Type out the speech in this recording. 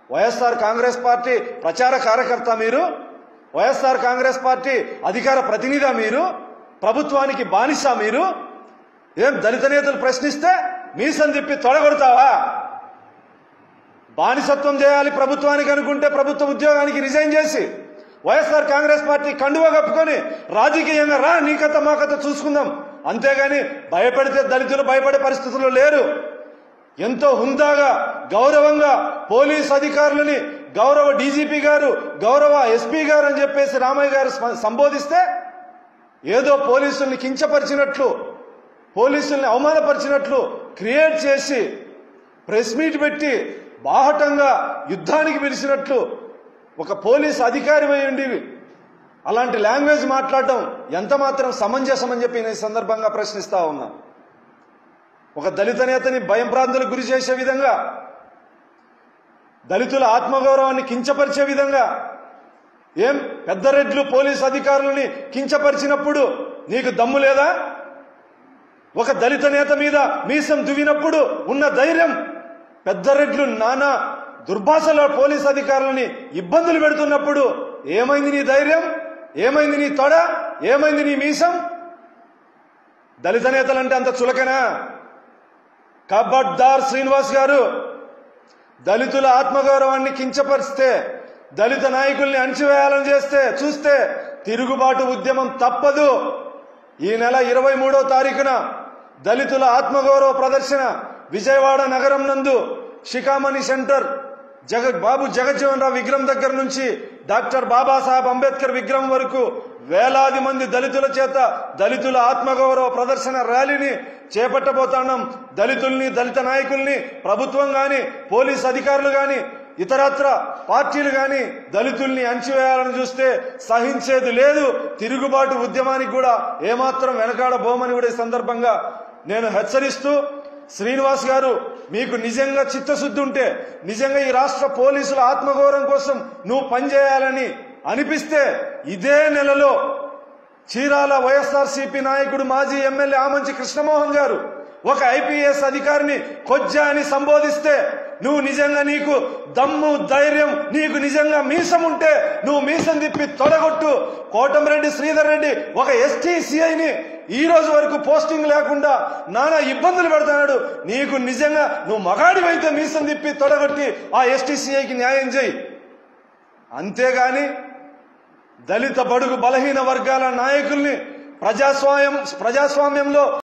YSR Congress party ప్రచార కార్యకర్త మీరు వైఎస్ఆర్ కాంగ్రెస్ పార్టీ అధికార ప్రతినిధి మీరు ప్రభుత్వానికి బానిస మీరు ఏం దళిత నేతలు ప్రశ్నిస్తే మీసం తిప్పి తొడగొడతావా బానిసత్వం చేయాలి ప్రభుత్వానికి అనుకుంటే ప్రభుత్వ ఉద్యోగానికి రిజైన్ చేసి వైఎస్ఆర్ కాంగ్రెస్ పార్టీ కండువ కప్పుకొని రాజకీయంగా రా నీ కథ మా కథ చూసుకుందాం అంతేగాని భయపెడితే దళితులు భయపడే పరిస్థితుల్లో లేరు ఎంతో హుందాగా గౌరవంగా పోలీస్ అధికారులని గౌరవ డీజీపీ గారు గౌరవ ఎస్పీ గారు అని చెప్పేసి రామయ్య గారు స్ప- సంబోధిస్తే ఏదో పోలీసుల్ని కించపరిచినట్లు పోలీసుల్ని అవమానపరిచినట్లు క్రియేట్ చేసి ప్రెస్ మీట్ పెట్టి బాహటంగా యుద్ధానికి పిలిచినట్లు ఒక పోలీస్ అధికారి ఉండి అలాంటి లాంగ్వేజ్ మాట్లాడటం ఎంత మాత్రం సమంజసం అని చెప్పి నేను ఈ సందర్భంగా ప్రశ్నిస్తా ఉన్నా ఒక దళిత నేతని భయం ప్రాంతాలకు గురి చేసే విధంగా దళితుల ఆత్మగౌరవాన్ని కించపరిచే విధంగా ఏం పెద్ద రెడ్లు పోలీస్ అధికారులని కించపరిచినప్పుడు నీకు దమ్ము లేదా ఒక దళిత నేత మీద మీసం దువ్వినప్పుడు ఉన్న ధైర్యం పెద్ద రెడ్లు నానా దుర్భాషలో పోలీస్ అధికారులని ఇబ్బందులు పెడుతున్నప్పుడు ఏమైంది నీ ధైర్యం ఏమైంది నీ తొడ ఏమైంది నీ మీసం దళిత నేతలంటే అంత చులకనా కబడ్దార్ శ్రీనివాస్ గారు దళితుల ఆత్మగౌరవాన్ని కించపరిస్తే దళిత నాయకుల్ని అణచివేయాలని చేస్తే చూస్తే తిరుగుబాటు ఉద్యమం తప్పదు ఈ నెల ఇరవై మూడో తారీఖున దళితుల ఆత్మగౌరవ ప్రదర్శన విజయవాడ నగరం నందు శిఖామణి సెంటర్ జగ బాబు జగజ్జీవన్ రావు విగ్రహం దగ్గర నుంచి డాక్టర్ బాబాసాహెబ్ అంబేద్కర్ విగ్రహం వరకు వేలాది మంది దళితుల చేత దళితుల ఆత్మగౌరవ ప్రదర్శన ర్యాలీని చేపట్టబోతున్నాం దళితుల్ని దళిత నాయకుల్ని ప్రభుత్వం గాని పోలీస్ అధికారులు గాని ఇతరత్ర పార్టీలు గాని దళితుల్ని అణచివేయాలని చూస్తే సహించేది లేదు తిరుగుబాటు ఉద్యమానికి కూడా ఏమాత్రం వెనకాడబోమని కూడా ఈ సందర్భంగా నేను హెచ్చరిస్తూ శ్రీనివాస్ గారు మీకు నిజంగా చిత్తశుద్ధి ఉంటే నిజంగా ఈ రాష్ట్ర పోలీసుల ఆత్మగౌరవం కోసం నువ్వు పనిచేయాలని అనిపిస్తే ఇదే నెలలో చీరాల వైఎస్ఆర్సీపీ నాయకుడు మాజీ ఎమ్మెల్యే ఆమంచి కృష్ణమోహన్ గారు ఒక ఐపీఎస్ అధికారిని కొజ్జా అని సంబోధిస్తే నువ్వు నిజంగా నీకు దమ్ము ధైర్యం నీకు నిజంగా మీసం ఉంటే నువ్వు మీసం తిప్పి తొడగొట్టు కోటంరెడ్డి శ్రీధర్ రెడ్డి ఒక ఎస్టీ సిఐని ఈ రోజు వరకు పోస్టింగ్ లేకుండా నానా ఇబ్బందులు పెడుతున్నాడు నీకు నిజంగా నువ్వు మగాడివైతే మీసం తిప్పి తొడగొట్టి ఆ ఎస్టీ సిఐకి న్యాయం చేయి అంతేగాని దళిత బడుగు బలహీన వర్గాల నాయకుల్ని ప్రజాస్వామ్యం ప్రజాస్వామ్యంలో